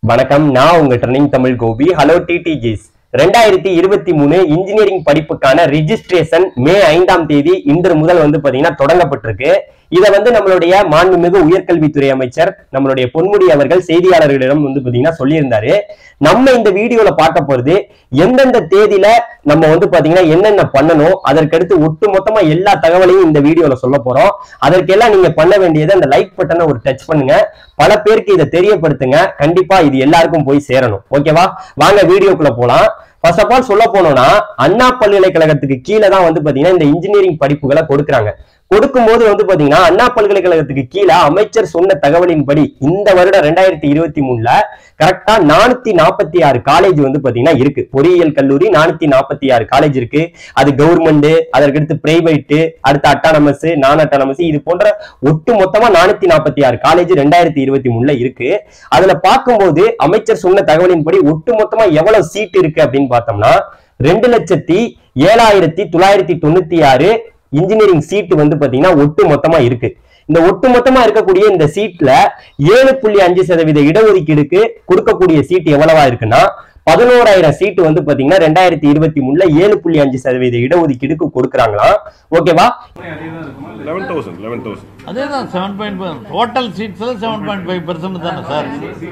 வணக்கம் நான் உங்க ட்ரெனிங் தமிழ் கோபி ஹலோ டிடிஜிஸ் ரெண்டாயிரத்தி இருபத்தி மூணு இன்ஜினியரிங் படிப்புக்கான ரிஜிஸ்ட்ரேஷன் மே ஐந்தாம் தேதி இன்று முதல் வந்து பாத்தீங்கன்னா தொடங்கப்பட்டிருக்கு இதை வந்து நம்மளுடைய மாண்புமிகு உயர்கல்வித்துறை அமைச்சர் நம்மளுடைய பொன்முடி அவர்கள் செய்தியாளர்களிடம் வந்து பாத்தீங்கன்னா சொல்லியிருந்தாரு நம்ம இந்த வீடியோல பார்க்க போறது எந்தெந்த தேதியில நம்ம வந்து பாத்தீங்கன்னா என்னென்ன பண்ணணும் அதற்கடுத்து ஒட்டு மொத்தமா எல்லா தகவலையும் இந்த வீடியோல சொல்ல போறோம் அதற்கெல்லாம் நீங்க பண்ண வேண்டியது அந்த லைக் பட்டனை ஒரு டச் பண்ணுங்க பல பேருக்கு இதை தெரியப்படுத்துங்க கண்டிப்பா இது எல்லாருக்கும் போய் சேரணும் ஓகேவா வாங்க வீடியோக்குள்ள போலாம் ஃபர்ஸ்ட் ஆஃப் ஆல் சொல்ல போனோம்னா அண்ணா பல்கலைக்கழகத்துக்கு கீழே தான் வந்து பாத்தீங்கன்னா இந்த இன்ஜினியரிங் படிப்புகளை கொடுக்குறாங்க கொடுக்கும்போது வந்து பாத்தீங்கன்னா அண்ணா பல்கலைக்கழகத்துக்கு கீழே அமைச்சர் சொன்ன தகவலின்படி இந்த வருடம் ரெண்டாயிரத்தி இருபத்தி மூணுல கரெக்டா நானூத்தி நாற்பத்தி ஆறு காலேஜ் வந்து பாத்தீங்கன்னா இருக்கு பொறியியல் கல்லூரி நானூத்தி நாற்பத்தி ஆறு காலேஜ் இருக்கு அது கவர்மெண்ட் அதற்கடுத்து பிரைவேட் அடுத்து அட்டானமஸ் நான் அட்டானமஸ் இது போன்ற ஒட்டு மொத்தமா நானூத்தி நாற்பத்தி ஆறு காலேஜ் ரெண்டாயிரத்தி இருபத்தி மூணுல இருக்கு அதுல பார்க்கும்போது அமைச்சர் சொன்ன தகவலின்படி ஒட்டு மொத்தமா எவ்வளவு சீட் இருக்கு அப்படின்னு பார்த்தோம்னா ரெண்டு லட்சத்தி ஏழாயிரத்தி தொள்ளாயிரத்தி தொண்ணூத்தி ஆறு இன்ஜினியரிங் சீட் வந்து பாத்தீங்கன்னா ஒட்டு மொத்தமா இருக்கு இந்த ஒட்டு மொத்தமா இருக்கக்கூடிய இந்த சீட்ல ஏழு புள்ளி அஞ்சு சதவீத இடஒதுக்கீடுக்கு கொடுக்கக்கூடிய சீட் எவ்வளவா இருக்குன்னா பதினோராயிரம் சீட் வந்து பாத்தீங்கன்னா ரெண்டாயிரத்தி இருபத்தி மூணுல ஏழு புள்ளி அஞ்சு சதவீத இடஒதுக்கீடுக்கு கொடுக்குறாங்களாம் ஓகேவா லெவன் தௌசண்ட் லெவன் தௌசண்ட் அதே தான் செவன் பாயிண்ட் ஃபைவ் டோட்டல் சீட்ஸில் செவன் பாயிண்ட் ஃபைவ் பெர்சன்ட் தானே சார்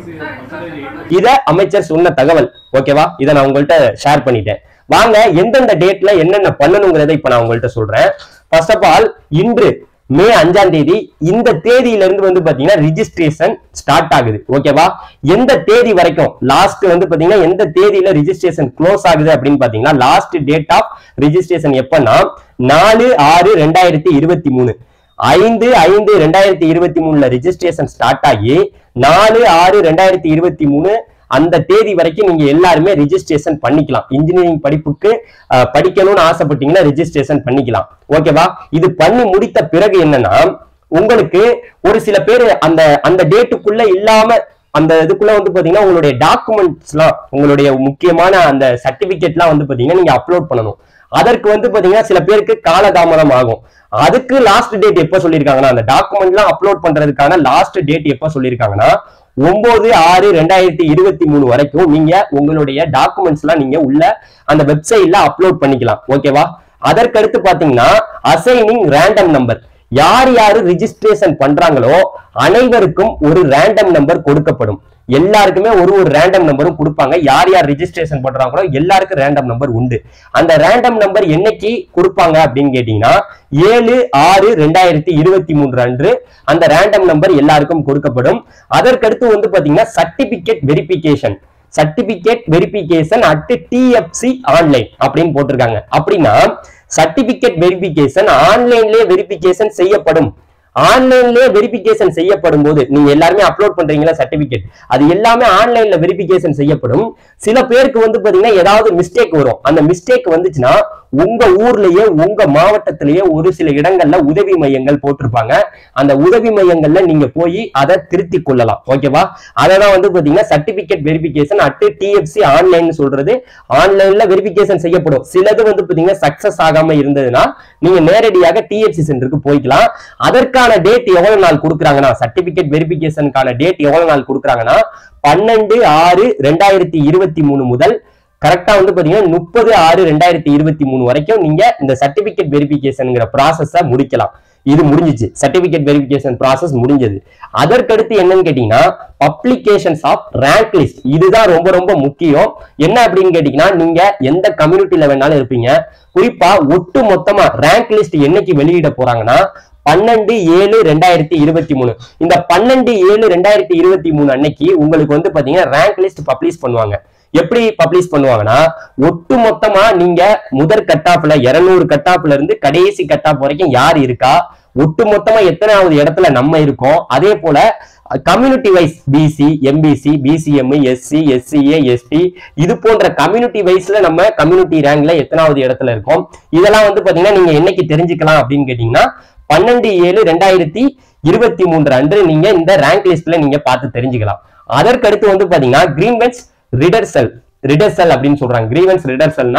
இத அமைச்சர் சொன்ன தகவல் ஓகேவா இதை நான் உங்கள்கிட்ட ஷேர் பண்ணிட்டேன் வாங்க எந்தெந்த டேட்ல என்னென்ன பண்ணணுங்கிறத இப்ப நான் உங்கள்கிட்ட சொல்றேன் ஃபர்ஸ்ட் ஆஃப் ஆல் இன்று மே அஞ்சாம் தேதி இந்த தேதியில இருந்து வந்து பாத்தீங்கன்னா ரிஜிஸ்ட்ரேஷன் ஸ்டார்ட் ஆகுது ஓகேவா எந்த தேதி வரைக்கும் லாஸ்ட் வந்து பாத்தீங்கன்னா எந்த தேதியில ரிஜிஸ்ட்ரேஷன் க்ளோஸ் ஆகுது அப்படின்னு பாத்தீங்கன்னா லாஸ்ட் டேட் ஆஃப் ரிஜிஸ்ட்ரேஷன் எப்பன்னா நாலு ஆறு ரெண்டாயிரத்தி இருபத்தி மூணு ஐந்து ஐந்து ரெண்டாயிரத்தி இருபத்தி மூணுல ரிஜிஸ்ட்ரேஷன் ஸ்டார்ட் ஆகி நாலு ஆறு ரெண்டாயிரத்தி இருபத்தி மூணு அந்த தேதி வரைக்கும் நீங்க எல்லாருமே ரிஜிஸ்ட்ரேஷன் பண்ணிக்கலாம் இன்ஜினியரிங் படிப்புக்கு அஹ், படிக்கணும்னு ஆசைப்பட்டீங்கன்னா ரிஜிஸ்ட்ரேஷன் பண்ணிக்கலாம் ஓகேவா இது பண்ணி முடித்த பிறகு என்னன்னா உங்களுக்கு ஒரு சில பேர் அந்த அந்த டேட்டுக்குள்ள இல்லாம அந்த இதுக்குள்ள வந்து பாத்தீங்கன்னா உங்களுடைய டாக்குமெண்ட்ஸ்லாம் உங்களுடைய முக்கியமான அந்த சர்டிபிகேட்லாம் வந்து பாத்தீங்கன்னா நீங்க அப்லோட் பண்ணணும் அதற்கு வந்து பாத்தீங்கன்னா சில பேருக்கு காலதாமதம் ஆகும் அதுக்கு லாஸ்ட் டேட் எப்ப சொல்லியிருக்காங்கன்னா அந்த டாக்குமெண்ட்லாம் அப்லோட் பண்றதுக்கான லாஸ்ட் டேட் எப்ப சொல்லியிருக்காங்கன்னா ஒன்பது ஆறு ரெண்டாயிரத்தி இருபத்தி மூணு வரைக்கும் நீங்க உங்களுடைய டாக்குமெண்ட்ஸ் எல்லாம் நீங்க உள்ள அந்த வெப்சைட்ல அப்லோட் பண்ணிக்கலாம் ஓகேவா அதற்கடுத்து பாத்தீங்கன்னா அசைனிங் ரேண்டம் நம்பர் யார் யாரு ரிஜிஸ்ட்ரேஷன் பண்றாங்களோ அனைவருக்கும் ஒரு ரேண்டம் நம்பர் கொடுக்கப்படும் எல்லாருக்குமே ஒரு ஒரு ரேண்டம் நம்பரும் கொடுப்பாங்க யார் யார் ரிஜிஸ்ட்ரேஷன் பண்றாங்களோ எல்லாருக்கும் ரேண்டம் நம்பர் உண்டு அந்த ரேண்டம் நம்பர் என்னைக்கு கொடுப்பாங்க அப்படின்னு கேட்டீங்கன்னா ஏழு ஆறு ரெண்டாயிரத்தி இருபத்தி மூன்று அன்று அந்த ரேண்டம் நம்பர் எல்லாருக்கும் கொடுக்கப்படும் அதற்கடுத்து வந்து பாத்தீங்கன்னா certificate verification certificate verification at TFC online அப்படின்னு போட்டிருக்காங்க அப்படின்னா சர்டிபிகேட் வெரிபிகேஷன் ஆன்லைன்லயே வெரிபிகேஷன் செய்யப்படும் ஆன்லைன்லயே வெரிபிகேஷன் செய்யப்படும் போது நீங்க எல்லாருமே அப்லோட் பண்றீங்களா சர்டிபிகேட் அது எல்லாமே ஆன்லைன்ல வெரிபிகேஷன் செய்யப்படும் சில பேருக்கு வந்து பாத்தீங்கன்னா ஏதாவது மிஸ்டேக் வரும் அந்த மிஸ்டேக் வந்துச்சுன்னா உங்க ஊர்லயே உங்க மாவட்டத்திலேயே ஒரு சில இடங்கள்ல உதவி மையங்கள் போட்டிருப்பாங்க அந்த உதவி மையங்கள்ல நீங்க போய் அதை திருத்திக் கொள்ளலாம் ஓகேவா அததான் வந்து பாத்தீங்கன்னா certificate verification at TFC online சொல்றது ஆன்லைன்ல வெரிபிகேஷன் செய்யப்படும் சிலது வந்து பாத்தீங்கன்னா சக்சஸ் ஆகாம இருந்ததுன்னா நீங்க நேரடியாக டிஎஃப்சி சென்டருக்கு போய்க்கலாம் அதற்கான டேட் எவ்வளவு நாள் கொடுக்குறாங்கன்னா சர்டிபிகேட் வெரிபிகேஷனுக்கான டேட் எவ்வளவு நாள் கொடுக்குறாங்கன்னா பன்னெண்டு ஆறு ரெண்டாயிரத்தி இருபத்தி மூணு முதல் கரெக்டா வந்து பாத்தீங்கன்னா முப்பது ஆறு ரெண்டாயிரத்தி இருபத்தி மூணு வரைக்கும் நீங்க இந்த சர்டிபிகேட் வெரிபிகேஷன்ங்கிற ப்ராசஸ முடிக்கலாம் இது முடிஞ்சிச்சு சர்டிபிகேட் வெரிபிகேஷன் ப்ராசஸ் முடிஞ்சது அதற்கடுத்து என்னன்னு கேட்டீங்கன்னா பப்ளிகேஷன்ஸ் ஆஃப் ரேங்க் லிஸ்ட் இதுதான் ரொம்ப ரொம்ப முக்கியம் என்ன அப்படின்னு கேட்டீங்கன்னா நீங்க எந்த கம்யூனிட்டில வேணாலும் இருப்பீங்க குறிப்பா ஒட்டு மொத்தமா ரேங்க் லிஸ்ட் என்னைக்கு வெளியிட போறாங்கன்னா பன்னெண்டு ஏழு ரெண்டாயிரத்தி இருபத்தி மூணு இந்த பன்னெண்டு ஏழு ரெண்டாயிரத்தி இருபத்தி மூணு அன்னைக்கு உங்களுக்கு வந்து பாத்தீங்கன்னா ரேங்க் லிஸ்ட் பப்ளிஷ் பண்ணுவாங்க எப்படி பப்ளிஷ் பண்ணுவாங்கன்னா ஒட்டு மொத்தமா நீங்க முதற் கட்டாப்ல இருநூறு கட்டாப்ல இருந்து கடைசி கட்டாப் வரைக்கும் யார் இருக்கா ஒட்டு மொத்தமா எத்தனாவது இடத்துல நம்ம இருக்கோம் அதே போல community wise BC MBC BCM SC SCA ST இது போன்ற கம்யூனிட்டி வைஸ்ல நம்ம கம்யூனிட்டி ரேங்க்ல எத்தனாவது இடத்துல இருக்கோம் இதெல்லாம் வந்து பாத்தீங்கன்னா நீங்க என்னைக்கு தெரிஞ்சுக்கலாம் அப்படின்னு கேட்டீங்கன்னா பன்னெண்டு ஏழு ரெண்டாயிரத்தி இருபத்தி மூன்று அன்று நீங்க இந்த ரேங்க் லிஸ்ட்ல நீங்க பார்த்து தெரிஞ்சுக்கலாம் அதற்கடுத்து வந்து பாத்தீங்கன்னா கிரீன்வென்ஸ் ரிடர்சல் ரிடர்சல் அப்படின்னு சொல்றாங்க கிரீவன்ஸ் ரிடர்சல்னா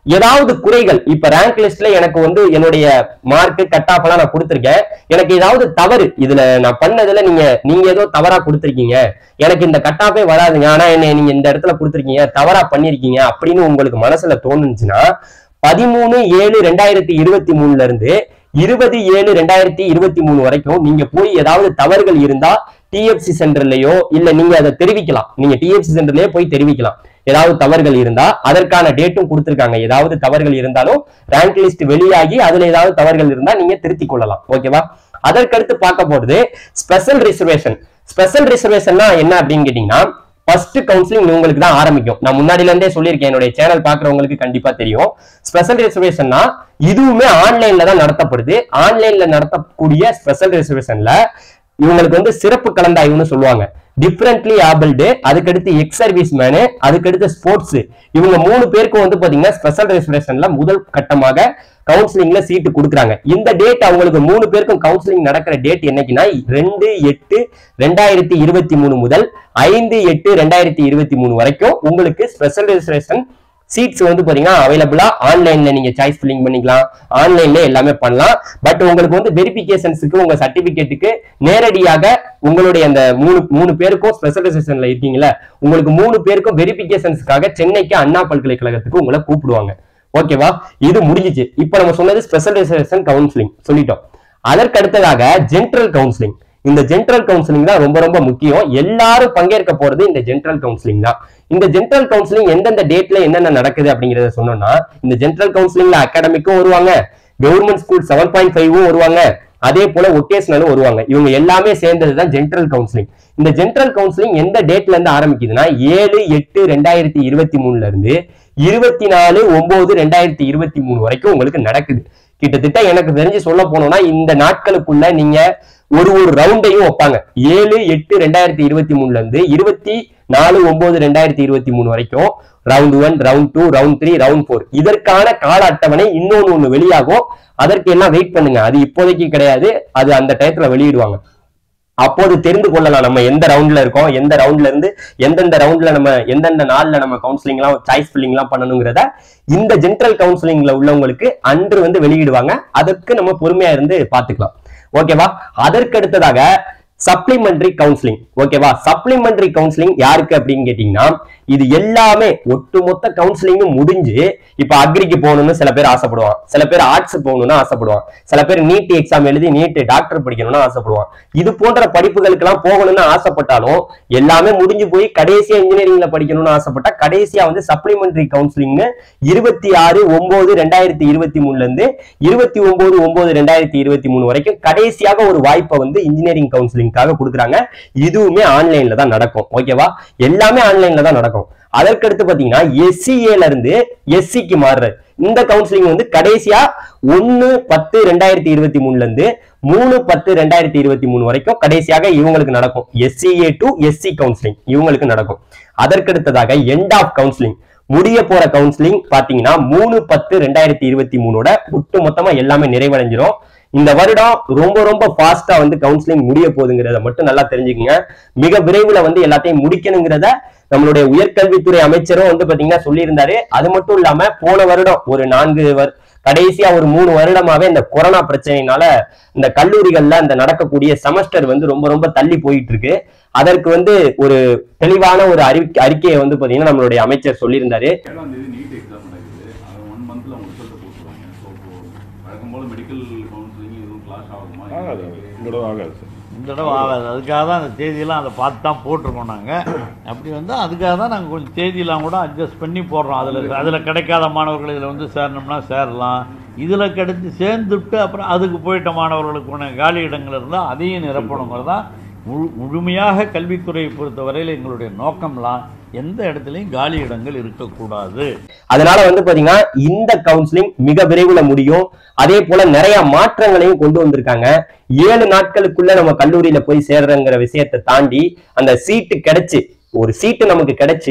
ஏதாவது குறைகள் இப்ப ரேங்க் லிஸ்ட்ல எனக்கு வந்து என்னுடைய மார்க் கட் ஆஃப் எல்லாம் நான் கொடுத்திருக்கேன் எனக்கு ஏதாவது தவறு இதுல நான் பண்ணதுல நீங்க நீங்க ஏதோ தவறா கொடுத்திருக்கீங்க எனக்கு இந்த கட் ஆஃபே வராதுங்க ஆனா என்ன நீங்க இந்த இடத்துல கொடுத்திருக்கீங்க தவறா பண்ணிருக்கீங்க அப்படின்னு உங்களுக்கு மனசுல தோணுச்சுன்னா பதிமூணு ஏழு ரெண்டாயிரத்தி இருபத்தி மூணுல இருந்து இருபது ஏழு ரெண்டாயிரத்தி இருபத்தி மூணு வரைக்கும் நீங்க போய் ஏதாவது தவறுகள் இருந்தா டிஎஃப்சி சென்டர்லயோ இல்ல நீங்க அதை தெரிவிக்கலாம் நீங்க டிஎஃப்சி சென்டர்லயே போய் தெரிவிக்கலாம் ஏதாவது தவறுகள் இருந்தா அதற்கான டேட்டும் கொடுத்திருக்காங்க ஏதாவது தவறுகள் இருந்தாலும் ரேங்க் லிஸ்ட் வெளியாகி அதுல ஏதாவது தவறுகள் இருந்தா நீங்க திருத்திக் கொள்ளலாம் ஓகேவா அதற்கடுத்து பார்க்க போறது ஸ்பெஷல் ரிசர்வேஷன் ஸ்பெஷல் ரிசர்வேஷன்னா என்ன அப்படின்னு கேட்டீங்கன்னா ஃபர்ஸ்ட் கவுன்சிலிங் உங்களுக்கு தான் ஆரம்பிக்கும் நான் முன்னாடில இருந்தே சொல்லியிருக்கேன் என்னுடைய சேனல் பாக்குறவங்களுக்கு கண்டிப்பா தெரியும் ஸ்பெஷல் ரிசர்வேஷன்னா இதுவுமே ஆன்லைன்ல தான் நடத்தப்படுது ஆன்லைன்ல நடத்தக்கூடிய ஸ்பெஷல் ரிசர்வேஷன்ல இவங்களுக்கு வந்து சிறப்பு கலந்தாய்வுன்னு சொல்லுவாங்க டிஃப்ரெண்ட்லி ஆபிள்டு அதுக்கடுத்து எக்ஸ் சர்வீஸ் மேனு அதுக்கடுத்து ஸ்போர்ட்ஸ் இவங்க மூணு பேருக்கும் வந்து பாத்தீங்கன்னா ஸ்பெஷல் ரிசர்வேஷன்ல முதல் கட்டமாக கவுன்சிலிங்ல சீட்டு கொடுக்குறாங்க இந்த டேட் அவங்களுக்கு மூணு பேருக்கும் கவுன்சிலிங் நடக்கிற டேட் என்னைக்குன்னா ரெண்டு எட்டு ரெண்டாயிரத்தி இருபத்தி மூணு முதல் ஐந்து எட்டு ரெண்டாயிரத்தி இருபத்தி மூணு வரைக்கும் உங்களுக்கு ஸ்பெஷல் ரிசர்வேஷன் சீட்ஸ் வந்து பாத்தீங்கன்னா அவைலபிளா ஆன்லைன்ல நீங்க சாய்ஸ் ஃபில்லிங் பண்ணிக்கலாம் ஆன்லைன்ல எல்லாமே பண்ணலாம் பட் உங்களுக்கு வந்து வெரிபிகேஷன்ஸுக்கு உங்க சர்டிபிகேட்டுக்கு நேரடியாக உங்களுடைய அந்த மூணு மூணு பேருக்கும் ஸ்பெஷலைசேஷன்ல இருக்கீங்களா உங்களுக்கு மூணு பேருக்கும் வெரிபிகேஷன்ஸ்க்காக சென்னைக்கு அண்ணா பல்கலைக்கழகத்துக்கு உங்களை கூப்பிடுவாங்க ஓகேவா இது முடிஞ்சிச்சு இப்போ நம்ம சொன்னது ஸ்பெஷலைசேஷன் கவுன்சிலிங் சொல்லிட்டோம் அதற்கு அடுத்ததாக ஜென்ரல் கவுன்சிலிங் இந்த ஜென்ரல் கவுன்சிலிங் தான் ரொம்ப ரொம்ப முக்கியம் எல்லாரும் பங்கேற்க போறது இந்த ஜென்ரல் கவுன்சிலிங் தான் இந்த ஜென்ரல் கவுன்சிலிங் எந்தெந்த டேட்ல என்னென்ன நடக்குது அப்படிங்கறத சொன்னோம்னா இந்த ஜென்ரல் கவுன்சிலிங்ல அகாடமிக்கும் வருவாங்க கவர்மெண்ட் ஸ்கூல் செவன் பாயிண்ட் ஃபைவும் வருவாங்க அதே போல ஒகேஷனலும் வருவாங்க இவங்க எல்லாமே சேர்ந்தது தான் ஜென்ரல் கவுன்சிலிங் இந்த ஜென்ரல் கவுன்சிலிங் எந்த டேட்ல இருந்து ஆரம்பிக்குதுன்னா ஏழு எட்டு ரெண்டாயிரத்தி இருபத்தி மூணுல இருந்து இருபத்தி நாலு ஒன்பது ரெண்டாயிரத்தி இருபத்தி மூணு வரைக்கும் உங்களுக்கு நடக்குது கிட்டத்தட்ட எனக்கு தெரிஞ்சு சொல்ல போனோம்னா இந்த நாட்களுக்குள்ள நீங்க ஒரு ஒரு ரவுண்டையும் வைப்பாங்க ஏழு எட்டு ரெண்டாயிரத்தி இருபத்தி மூணுல இருந்து இருபத்தி நாலு ஒன்பது ரெண்டாயிரத்தி இருபத்தி மூணு வரைக்கும் round one round two round three round four இதற்கான கால அட்டவணை இன்னொன்னு ஒண்ணு வெளியாகும் அதற்கு எல்லாம் வெயிட் பண்ணுங்க அது இப்போதைக்கு கிடையாது அது அந்த டயத்துல வெளியிடுவாங்க அப்போது தெரிந்து கொள்ளலாம் நம்ம எந்த ரவுண்ட்ல இருக்கோம் எந்த ரவுண்ட்ல இருந்து எந்தெந்த ரவுண்ட்ல நம்ம எந்தெந்த நாள்ல நம்ம கவுன்சிலிங்லாம் சாய்ஸ் ஃபில்லிங்லாம் பண்ணணுங்கிறத இந்த ஜென்ரல் கவுன்சிலிங்ல உள்ளவங்களுக்கு அன்று வந்து வெளியிடுவாங்க அதற்கு நம்ம பொறுமையா இருந்து பாத்துக்கலாம் ஓகேவா அதற்கு அடுத்ததாக சப்ளிமெண்டரி கவுன்சிலிங் ஓகேவா சப்ளிமெண்டரி கவுன்சிலிங் யாருக்கு அப்படின்னு கேட்டீங்கன்னா இது எல்லாமே ஒட்டுமொத்த கவுன்சிலிங்கும் முடிஞ்சு இப்ப அக்ரிக்கு போகணும்னு சில பேர் ஆசைப்படுவான் சில பேர் ஆர்ட்ஸ் போகணும்னு ஆசைப்படுவான் சில பேர் நீட் எக்ஸாம் எழுதி நீட் டாக்டர் படிக்கணும்னு ஆசைப்படுவான் இது போன்ற படிப்புகளுக்கு எல்லாம் போகணும்னு ஆசைப்பட்டாலும் எல்லாமே முடிஞ்சு போய் கடைசியா இன்ஜினியரிங்ல படிக்கணும்னு ஆசைப்பட்டா கடைசியா வந்து சப்ளிமெண்டரி கவுன்சிலிங்னு இருபத்தி ஆறு ஒன்பது ரெண்டாயிரத்தி இருபத்தி மூணுல இருந்து இருபத்தி ஒன்பது ஒன்பது ரெண்டாயிரத்தி இருபத்தி மூணு வரைக்கும் கடைசியாக ஒரு வாய்ப்பை வந்து இன்ஜினியரிங் கவுன்சிலிங்காக கொடுக்குறாங்க இதுவுமே ஆன்லைன்ல தான் நடக்கும் ஓகேவா எல்லாமே ஆன்லைன்ல தான் நடக்கும் அதற்கடுத்து பாத்தீங்கன்னா எஸ்சிஏல இருந்து எஸ்சிக்கு மாறுறது இந்த கவுன்சிலிங் வந்து கடைசியா ஒன்னு பத்து ரெண்டாயிரத்தி இருபத்தி மூணுல இருந்து மூணு பத்து ரெண்டாயிரத்தி இருபத்தி மூணு வரைக்கும் கடைசியாக இவங்களுக்கு நடக்கும் எஸ்சிஏ டு எஸ்சி கவுன்சிலிங் இவங்களுக்கு நடக்கும் அதற்கடுத்ததாக எண்ட் ஆஃப் கவுன்சிலிங் முடிய போற கவுன்சிலிங் பாத்தீங்கன்னா மூணு பத்து ரெண்டாயிரத்தி இருபத்தி மூணோட ஒட்டு மொத்தமா எல்லாமே நிறைவடைஞ்சிரும் இந்த வருடம் ரொம்ப ரொம்ப ஃபாஸ்டா வந்து கவுன்சிலிங் முடிய போகுதுங்கிறத மட்டும் நல்லா தெரிஞ்சுக்கங்க மிக விரைவில் வந்து எல்லாத்தையும் முடிக்கணுங்கிறத நம்மளுடைய உயர்கல்வித்துறை அமைச்சரும் வந்து பாத்தீங்கன்னா சொல்லியிருந்தாரு அது மட்டும் இல்லாம போன வருடம் ஒரு நான்கு வர் கடைசியா ஒரு மூணு வருடமாவே இந்த கொரோனா பிரச்சனையினால இந்த கல்லூரிகள்ல இந்த நடக்கக்கூடிய செமஸ்டர் வந்து ரொம்ப ரொம்ப தள்ளி போயிட்டு இருக்கு அதற்கு வந்து ஒரு தெளிவான ஒரு அறிக்கை அறிக்கையை வந்து பாத்தீங்கன்னா நம்மளுடைய அமைச்சர் சொல்லியிருந்தாரு ஏழாம் தேதி நீட் எக்ஸாம் நடக்குது அது ஒன் மந்த்ல அவங்க ரிசல்ட் போட்டுருவாங்க ஸோ வழக்கம் போல மெடிக்கல் கவுன்சிலிங் எதுவும் கிளாஸ் ஆகுமா ஆகாது இந்த தடவை ஆகாது சார் இந்த தடவை ஆகாது அதுக்காக தான் அந்த தேதியெல்லாம் அதை பார்த்து தான் போட்டிருக்கோம் நாங்கள் அப்படி வந்து அதுக்காக தான் நாங்கள் கொஞ்சம் தேதியெல்லாம் கூட அட்ஜஸ்ட் பண்ணி போடுறோம் அதில் அதில் கிடைக்காத மாணவர்கள் இதில் வந்து சேரணும்னா சேரலாம் இதில் கிடைச்சி சேர்ந்துட்டு அப்புறம் அதுக்கு போயிட்ட மாணவர்களுக்கு காலி இடங்கள் இருந்தால் அதையும் நிரப்பணுங்கிறது தான் முழு முழுமையாக கல்வித்துறையை பொறுத்தவரையில் எங்களுடைய நோக்கம்லாம் எந்த இடத்துலையும் காலி இடங்கள் இருக்கக்கூடாது அதனால வந்து பாத்தீங்கன்னா இந்த கவுன்சிலிங் மிக விரைவில் முடியும் அதே போல நிறைய மாற்றங்களையும் கொண்டு வந்திருக்காங்க ஏழு நாட்களுக்குள்ள நம்ம கல்லூரியில போய் சேர்றங்கிற விஷயத்தை தாண்டி அந்த சீட்டு கிடைச்சு ஒரு சீட்டு நமக்கு கிடைச்சு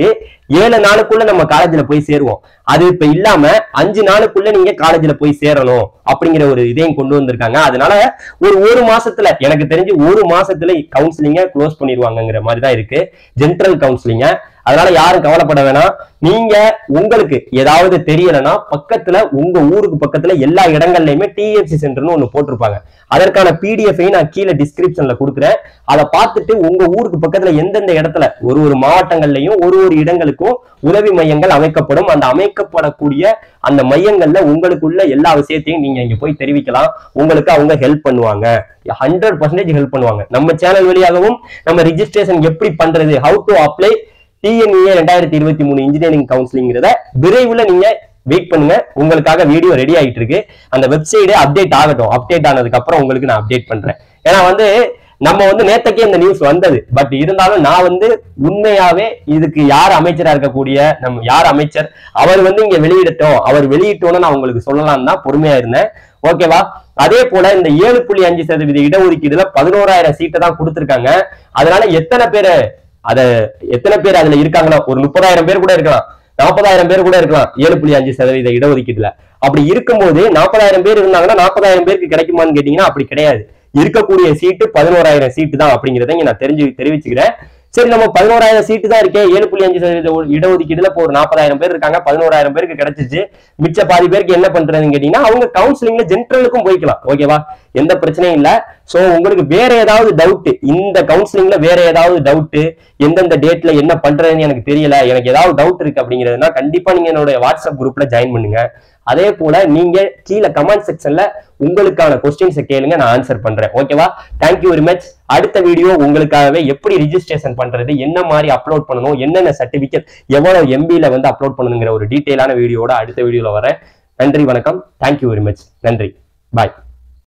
ஏழு நாளுக்குள்ள நம்ம காலேஜ்ல போய் சேருவோம் அது இப்ப இல்லாம அஞ்சு நாளுக்குள்ள நீங்க காலேஜ்ல போய் சேரணும் அப்படிங்கிற ஒரு இதையும் கொண்டு வந்திருக்காங்க அதனால ஒரு ஒரு மாசத்துல எனக்கு தெரிஞ்சு ஒரு மாசத்துல கவுன்சிலிங்க க்ளோஸ் பண்ணிடுவாங்கங்கிற மாதிரி தான் இருக்கு ஜென்ரல் கவுன்சிலிங்க அதனால யாரும் கவலைப்பட வேணாம் நீங்க உங்களுக்கு ஏதாவது தெரியலன்னா பக்கத்துல உங்க ஊருக்கு பக்கத்துல எல்லா இடங்கள்லயுமே டிஎஃப்சி சென்டர்னு ஒண்ணு போட்டிருப்பாங்க அதற்கான பிடிஎஃபையும் நான் கீழே டிஸ்கிரிப்ஷன்ல கொடுக்குறேன் அதை பார்த்துட்டு உங்க ஊருக்கு பக்கத்துல எந்தெந்த இடத்துல ஒரு ஒரு மாவட்டங்கள்லயும் ஒரு ஒரு இடங்களுக்கும் உதவி மையங்கள் அமைக்கப்படும் அந்த அமைக்கப்படக்கூடிய அந்த மையங்கள்ல உங்களுக்குள்ள எல்லா விஷயத்தையும் நீங்க இங்க போய் தெரிவிக்கலாம் உங்களுக்கு அவங்க ஹெல்ப் பண்ணுவாங்க ஹண்ட்ரட் பர்சன்டேஜ் ஹெல்ப் பண்ணுவாங்க நம்ம சேனல் வழியாகவும் நம்ம ரிஜிஸ்ட்ரேஷன் எப்படி பண்றது ஹவு டு அப்ளை டிஎன்இஏ ரெண்டாயிரத்தி இருபத்தி மூணு இன்ஜினியரிங் கவுன்சிலிங்கிறத விரைவில் நீங்க வெயிட் பண்ணுங்க உங்களுக்காக வீடியோ ரெடி ஆயிட்டு இருக்கு அந்த வெப்சைட் அப்டேட் ஆகட்டும் அப்டேட் ஆனதுக்கு அப்புறம் உங்களுக்கு நான் அப்டேட் பண்றேன் ஏன்னா வந்து நம்ம வந்து நேத்தக்கே இந்த நியூஸ் வந்தது பட் இருந்தாலும் நான் வந்து உண்மையாவே இதுக்கு யார் அமைச்சரா இருக்கக்கூடிய நம்ம யார் அமைச்சர் அவர் வந்து இங்க வெளியிடட்டும் அவர் வெளியிட்டோன்னு நான் உங்களுக்கு சொல்லலாம் தான் பொறுமையா இருந்தேன் ஓகேவா அதே போல இந்த ஏழு புள்ளி அஞ்சு சதவீத இடஒதுக்கீடுல பதினோராயிரம் சீட்டை தான் கொடுத்திருக்காங்க அதனால எத்தனை பேரு அத எத்தனை பேர் அதுல இருக்காங்களோ ஒரு முப்பதாயிரம் பேர் கூட இருக்கலாம் நாற்பதாயிரம் பேர் கூட இருக்கலாம் ஏழு புள்ளி அஞ்சு சதவீத இடஒதுக்கீட்டுல அப்படி இருக்கும்போது நாற்பதாயிரம் பேர் இருந்தாங்கன்னா நாற்பதாயிரம் பேருக்கு கிடைக்குமான்னு கேட்டீங்கன்னா அப்படி கிடையாது இருக்கக்கூடிய சீட்டு பதினோராயிரம் சீட்டு தான் அப்படிங்கிறத இங்க நான் தெரிஞ்சு தெரிவிச்சுக்கிறேன் சரி நம்ம பதினோராயிரம் சீட்டு தான் இருக்கே ஏழு புள்ளி அஞ்சு சதவீத ஒ- இடஒதுக்கீடுல இப்போ ஒரு நாற்பதாயிரம் பேர் இருக்காங்க பதினோராயிரம் பேருக்கு கிடைச்சிச்சு மிச்ச பாதி பேருக்கு என்ன பண்றதுன்னு கேட்டீங்கன்னா அவங்க கவுன்சிலிங்ல ஜென்ரலுக்கும் போய்க்கலாம் ஓகேவா எந்த பிரச்சனையும் இல்ல சோ உங்களுக்கு வேற ஏதாவது டவுட் இந்த கவுன்சிலிங்ல வேற ஏதாவது டவுட் எந்தெந்த டேட்ல என்ன பண்றதுன்னு எனக்கு தெரியல எனக்கு ஏதாவது டவுட் இருக்கு அப்படிங்கிறதுனா கண்டிப்பா நீங்க என்னோட வாட்ஸ்அப் குரூப்ல ஜாயின் பண்ணுங்க அதே போல நீங்க கீழே கமெண்ட் செக்ஷன்ல உங்களுக்கான கொஸ்டின்ஸை கேளுங்க நான் ஆன்சர் பண்றேன் ஓகேவா தேங்க்யூ வெரி மச் அடுத்த வீடியோ உங்களுக்காகவே எப்படி ரிஜிஸ்ட்ரேஷன் பண்றது என்ன மாதிரி அப்லோட் பண்ணணும் என்னென்ன சர்டிபிகேட் எவ்வளவு எம்பில வந்து அப்லோட் பண்ணணுங்கிற ஒரு டீட்டெயிலான வீடியோட அடுத்த வீடியோல வரேன் நன்றி வணக்கம் தேங்க்யூ வெரி மச் நன்றி பாய்